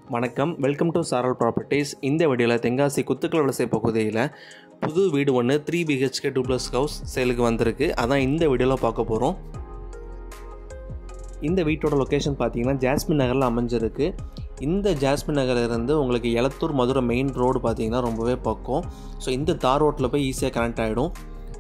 வணக்கம் welcome to சாரல் properties இந்த வீடியோவில் தென்காசி குத்துக்கள் வலசை பகுதியில் புது வீடு ஒன்று three BHK duplex house சேலுக்கு வந்திருக்கு அதான் இந்த வீடியோவில் பார்க்க போகிறோம் இந்த வீட்டோட லொக்கேஷன் பார்த்தீங்கன்னா ஜாஸ்மின் நகரில் அமைஞ்சிருக்கு இந்த ஜாஸ்மின் நகர்லேருந்து உங்களுக்கு எலத்தூர் மதுரை மெயின் ரோடு பார்த்தீங்கன்னா ரொம்பவே பக்கம் ஸோ இந்த தார் ரோட்டில் போய் ஈஸியாக கனெக்ட் ஆகிடும்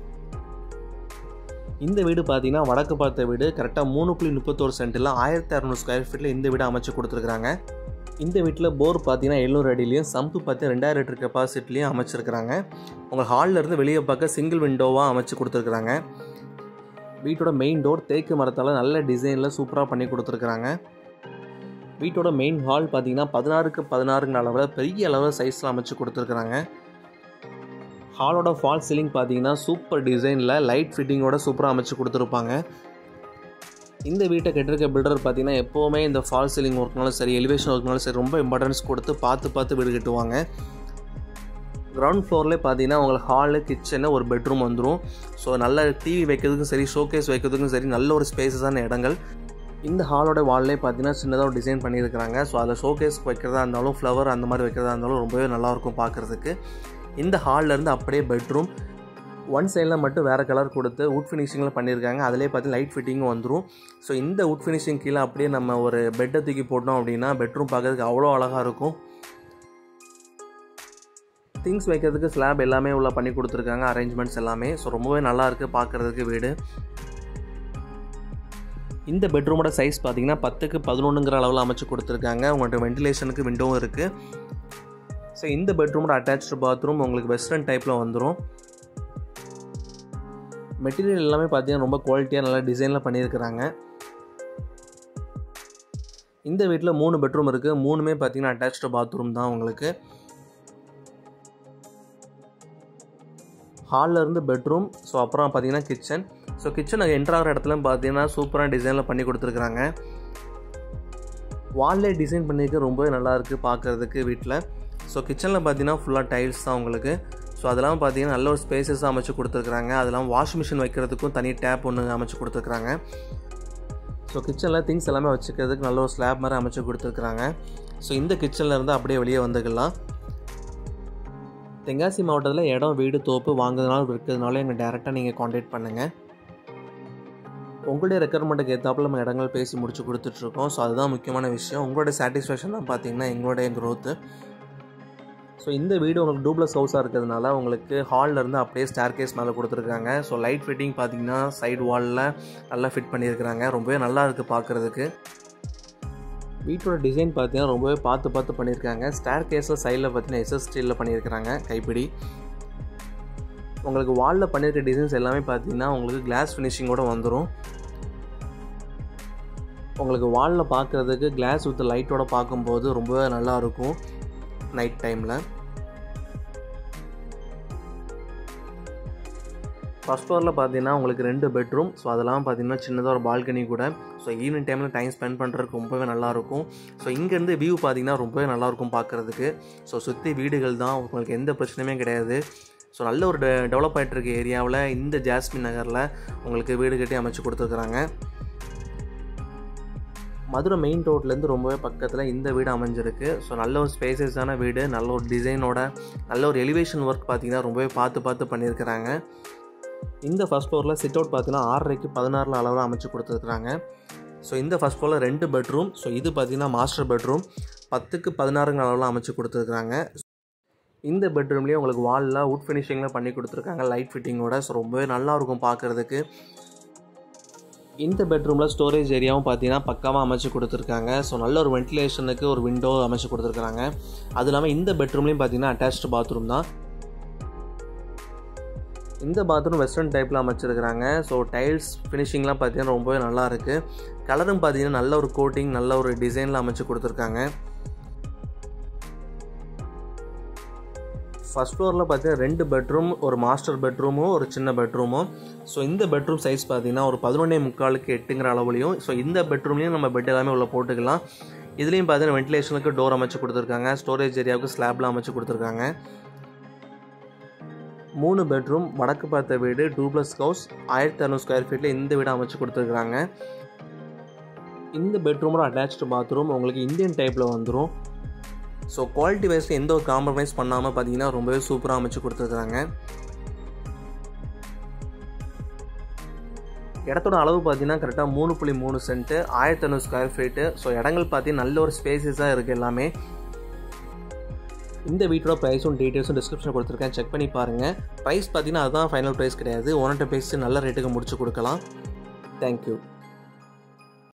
இந்த வீடு பார்த்தீங்கன்னா வடக்கு பார்த்த வீடு கரெக்டாக மூணு புள்ளி முப்பத்தோரு சென்ட்டில் ஆயிரத்தி அறநூறு ஸ்கொயர் ஃபீட்டில் இந்த வீடு அமைச்சு கொடுத்துருக்குறாங்க இந்த வீட்டில் போர் பார்த்தீங்கன்னா எழுநூறு அடியிலையும் சம்பு பார்த்து ரெண்டாயிரம் லிட்டர் கெப்பாசிட்டிலையும் அமைச்சிருக்கிறாங்க உங்கள் ஹாலில் இருந்து வெளியே பார்க்க சிங்கிள் விண்டோவாக அமைச்சு கொடுத்துருக்குறாங்க வீட்டோட மெயின் டோர் தேக்கு மரத்தால் நல்ல டிசைனில் சூப்பராக பண்ணி கொடுத்துருக்குறாங்க வீட்டோட மெயின் ஹால் பார்த்தீங்கன்னா பதினாறுக்கு பதினாறுங்கிற அளவில் பெரிய அளவில் சைஸில் அமைச்சு கொடுத்துருக்குறாங்க ஹாலோட ஃபால் சீலிங் பார்த்தீங்கன்னா சூப்பர் டிசைனில் லைட் ஃபிட்டிங்கோட சூப்பராக அமைச்சு கொடுத்துருப்பாங்க இந்த வீட்டை கட்டிருக்க பில்டர் பார்த்தீங்கன்னா எப்போவுமே இந்த ஃபால் சீலிங் ஒர்க்னாலும் சரி எலிவேஷன் ஒர்க்னாலும் சரி ரொம்ப இம்பார்ட்டன்ஸ் கொடுத்து பார்த்து பார்த்து வீடு கட்டுவாங்க கிரவுண்ட் ஃப்ளோர்லேயே பார்த்தீங்கன்னா உங்களுக்கு ஹாலு கிச்சனு ஒரு பெட்ரூம் வந்துடும் ஸோ நல்ல டிவி வைக்கிறதுக்கும் சரி ஷோகேஸ் வைக்கிறதுக்கும் சரி நல்ல ஒரு ஸ்பேஸஸான இடங்கள் இந்த ஹாலோட வால்லே பார்த்தீங்கன்னா சின்னதாக ஒரு டிசைன் பண்ணியிருக்கிறாங்க ஸோ அதில் ஷோகேஸ் வைக்கிறதா இருந்தாலும் ஃப்ளவர் அந்த மாதிரி வைக்கிறதா இருந்தாலும் ரொம்பவே நல்லாயிருக்கும் பார்க்குறதுக்கு இந்த ஹால்லேருந்து அப்படியே பெட்ரூம் ஒன் சைடில் மட்டும் வேறு கலர் கொடுத்து உட் ஃபினிஷிங்கில் பண்ணியிருக்காங்க அதிலே பார்த்து லைட் ஃபிட்டிங்கும் வந்துடும் ஸோ இந்த உட் ஃபினிஷிங் கீழே அப்படியே நம்ம ஒரு பெட்டை தூக்கி போட்டோம் அப்படின்னா பெட்ரூம் பார்க்கறதுக்கு அவ்வளோ அழகாக இருக்கும் திங்ஸ் வைக்கிறதுக்கு ஸ்லாப் எல்லாமே உள்ள பண்ணி கொடுத்துருக்காங்க அரேஞ்ச்மெண்ட்ஸ் எல்லாமே ஸோ ரொம்பவே நல்லா இருக்குது பார்க்குறதுக்கு வீடு இந்த பெட்ரூமோட சைஸ் பார்த்தீங்கன்னா பத்துக்கு பதினொன்றுங்கிற அளவில் அமைச்சு கொடுத்துருக்காங்க உங்கள்கிட்ட வென்டிலேஷனுக்கு விண்டோவும் இருக்குது ஸோ இந்த பெட்ரூமோட அட்டாச்சு பாத்ரூம் உங்களுக்கு வெஸ்டர்ன் டைப்பில் வந்துடும் மெட்டீரியல் எல்லாமே பார்த்தீங்கன்னா ரொம்ப குவாலிட்டியாக நல்லா டிசைனில் பண்ணியிருக்கிறாங்க இந்த வீட்டில் மூணு பெட்ரூம் இருக்குது மூணுமே பார்த்தீங்கன்னா அட்டாச்சு பாத்ரூம் தான் உங்களுக்கு ஹாலில் இருந்து பெட்ரூம் ஸோ அப்புறம் பார்த்தீங்கன்னா கிச்சன் ஸோ கிச்சன் என்ட்ரு ஆகிற இடத்துல பார்த்தீங்கன்னா சூப்பராக டிசைனில் பண்ணி கொடுத்துருக்குறாங்க வால்லே டிசைன் பண்ணியிருக்க ரொம்பவே நல்லாயிருக்கு பார்க்குறதுக்கு வீட்டில் ஸோ கிச்சனில் பார்த்தீங்கன்னா ஃபுல்லாக டைல்ஸ் தான் உங்களுக்கு ஸோ அதெல்லாம் பார்த்தீங்கன்னா நல்ல ஒரு ஸ்பேசஸ் அமைச்சு கொடுத்துருக்குறாங்க அதெல்லாம் வாஷ் மிஷின் வைக்கிறதுக்கும் தனி டேப் ஒன்று அமைச்சு கொடுத்துருக்குறாங்க ஸோ கிச்சனில் திங்ஸ் எல்லாமே வச்சுக்கிறதுக்கு நல்ல ஒரு ஸ்லாப் மாதிரி அமைச்சு கொடுத்துருக்குறாங்க ஸோ இந்த கிச்சனில் இருந்து அப்படியே வெளியே வந்துக்கலாம் தென்காசி மாவட்டத்தில் இடம் வீடு தோப்பு வாங்குறதுனால இருக்கிறதுனால எங்கள் டேரெக்டாக நீங்கள் காண்டாக்ட் பண்ணுங்கள் உங்களுடைய ரெக்குயர்மெண்ட்டுக்கு ஏற்றாப்புல நம்ம இடங்கள் பேசி முடிச்சு கொடுத்துட்ருக்கோம் ஸோ அதுதான் முக்கியமான விஷயம் உங்களோட சாட்டிஸ்ஃபேக்ஷன் தான் பார்த்தீங்கன்னா எங்களுடைய க்ரோத்து ஸோ இந்த வீடு உங்களுக்கு டூப்ளஸ் ஹவுஸாக இருக்கிறதுனால உங்களுக்கு ஹாலில் இருந்து அப்படியே ஸ்டார் கேஸ் மேலே கொடுத்துருக்காங்க ஸோ லைட் ஃபிட்டிங் பார்த்தீங்கன்னா சைடு வாலில் நல்லா ஃபிட் பண்ணியிருக்கிறாங்க ரொம்பவே நல்லா இருக்குது பார்க்குறதுக்கு வீட்டோட டிசைன் பார்த்தீங்கன்னா ரொம்பவே பார்த்து பார்த்து பண்ணியிருக்காங்க ஸ்டார் கேஸில் சைடில் பார்த்தீங்கன்னா எஸ்எஸ் ஸ்டீலில் பண்ணியிருக்கிறாங்க கைப்பிடி உங்களுக்கு வாலில் பண்ணியிருக்க டிசைன்ஸ் எல்லாமே பார்த்தீங்கன்னா உங்களுக்கு கிளாஸ் ஃபினிஷிங்கோடு வந்துடும் உங்களுக்கு வாலில் பார்க்குறதுக்கு கிளாஸ் வித் லைட்டோட பார்க்கும்போது ரொம்பவே நல்லாயிருக்கும் நைட் டைமில் ஃபஸ்ட் ஃப்ளோரில் பார்த்தீங்கன்னா உங்களுக்கு ரெண்டு பெட்ரூம் ஸோ அதெல்லாம் பார்த்தீங்கன்னா சின்னதாக ஒரு பால்கனி கூட ஸோ ஈவினிங் டைமில் டைம் ஸ்பெண்ட் பண்ணுறதுக்கு ரொம்பவே நல்லாயிருக்கும் ஸோ இங்கேருந்து வியூ பார்த்தீங்கன்னா ரொம்பவே நல்லாயிருக்கும் பார்க்குறதுக்கு ஸோ சுற்றி வீடுகள் தான் உங்களுக்கு எந்த பிரச்சனையுமே கிடையாது ஸோ நல்ல ஒரு டெ டெவலப் ஆகிட்டு இருக்க ஏரியாவில் இந்த ஜாஸ்மின் நகரில் உங்களுக்கு வீடு கட்டி அமைச்சு கொடுத்துருக்குறாங்க மதுரை மெயின் ரோட்லேருந்து ரொம்பவே பக்கத்தில் இந்த வீடு அமைஞ்சிருக்கு ஸோ நல்ல ஒரு ஸ்பேசஸான வீடு நல்ல ஒரு டிசைனோட நல்ல ஒரு எலிவேஷன் ஒர்க் பார்த்தீங்கன்னா ரொம்பவே பார்த்து பார்த்து பண்ணியிருக்கிறாங்க இந்த ஃபஸ்ட் ஃப்ளோரில் சிட் அவுட் பார்த்தீங்கன்னா ஆறரைக்கு பதினாறில் அளவில் அமைச்சு கொடுத்துருக்குறாங்க ஸோ இந்த ஃபஸ்ட் ஃப்ளோரில் ரெண்டு பெட்ரூம் ஸோ இது பார்த்தீங்கன்னா மாஸ்டர் பெட்ரூம் பத்துக்கு பதினாறுங்க அளவில் அமைச்சு கொடுத்துருக்குறாங்க இந்த பெட்ரூம்லேயே உங்களுக்கு வாலில் உட் ஃபினிஷிங்கில் பண்ணி கொடுத்துருக்காங்க லைட் ஃபிட்டிங்கோட ஸோ ரொம்பவே நல்லாயிருக்கும் பார்க்குறதுக்கு இந்த பெட்ரூமில் ஸ்டோரேஜ் ஏரியாவும் பார்த்தீங்கன்னா பக்காவாக அமைச்சு கொடுத்துருக்காங்க ஸோ நல்ல ஒரு வென்டிலேஷனுக்கு ஒரு விண்டோ அமைச்சு கொடுத்துருக்காங்க அது இல்லாமல் இந்த பெட்ரூம்லேயும் பார்த்தீங்கன்னா அட்டாச்டு பாத்ரூம் தான் இந்த பாத்ரூம் வெஸ்டர்ன் டைப்பில் அமைச்சிருக்கிறாங்க ஸோ டைல்ஸ் ஃபினிஷிங்லாம் பார்த்தீங்கன்னா ரொம்பவே நல்லா இருக்குது கலரும் பார்த்தீங்கன்னா நல்ல ஒரு கோட்டிங் நல்ல ஒரு டிசைனில் அமைச்சு கொடுத்துருக்காங்க ஃபஸ்ட் ஃப்ளோரில் பார்த்தீங்கன்னா ரெண்டு பெட்ரூம் ஒரு மாஸ்டர் பெட்ரூமும் ஒரு சின்ன பெட்ரூமும் ஸோ இந்த பெட்ரூம் சைஸ் பார்த்தீங்கன்னா ஒரு பதினொன்னே முக்காலுக்கு எட்டுங்கிற அளவுலையும் ஸோ இந்த பெட்ரூம்லேயும் நம்ம பெட் எல்லாமே உள்ள போட்டுக்கலாம் இதுலேயும் பார்த்தீங்கன்னா வென்டிலேஷனுக்கு டோர் அமைச்சு கொடுத்துருக்காங்க ஸ்டோரேஜ் ஏரியாவுக்கு ஸ்லாப்லாம் அமைச்சு கொடுத்துருக்காங்க மூணு பெட்ரூம் வடக்கு பார்த்த வீடு டூப்ளஸ் ஹவுஸ் ஆயிரத்தி அறநூறு ஸ்கொயர் ஃபீட்டில் இந்த வீடு அமைச்சு கொடுத்துருக்குறாங்க இந்த பெட்ரூமோட அட்டாச்டு பாத்ரூம் உங்களுக்கு இந்தியன் டைப்பில் வந்துடும் ஸோ குவாலிட்டி வைஸில் எந்த ஒரு காம்ப்ரமைஸ் பண்ணாமல் பார்த்தீங்கன்னா ரொம்பவே சூப்பராக அமைச்சு கொடுத்துருக்குறாங்க இடத்தோட அளவு பார்த்தீங்கன்னா கரெக்டாக மூணு புள்ளி மூணு சென்ட்டு ஆயிரத்தி ஐநூறு ஸ்கொயர் ஃபீட்டு ஸோ இடங்கள் பார்த்தீங்கன்னா நல்ல ஒரு ஸ்பேசஸாக இருக்குது எல்லாமே இந்த வீட்டோட ப்ரைஸும் டீட்டெயில்ஸும் டிஸ்கிரிப்ஷன் கொடுத்துருக்கேன் செக் பண்ணி பாருங்கள் ப்ரைஸ் பார்த்தீங்கன்னா அதுதான் ஃபைனல் ப்ரைஸ் கிடையாது ஒன் பேசி நல்ல ரேட்டுக்கு முடிச்சு கொடுக்கலாம் தேங்க்யூ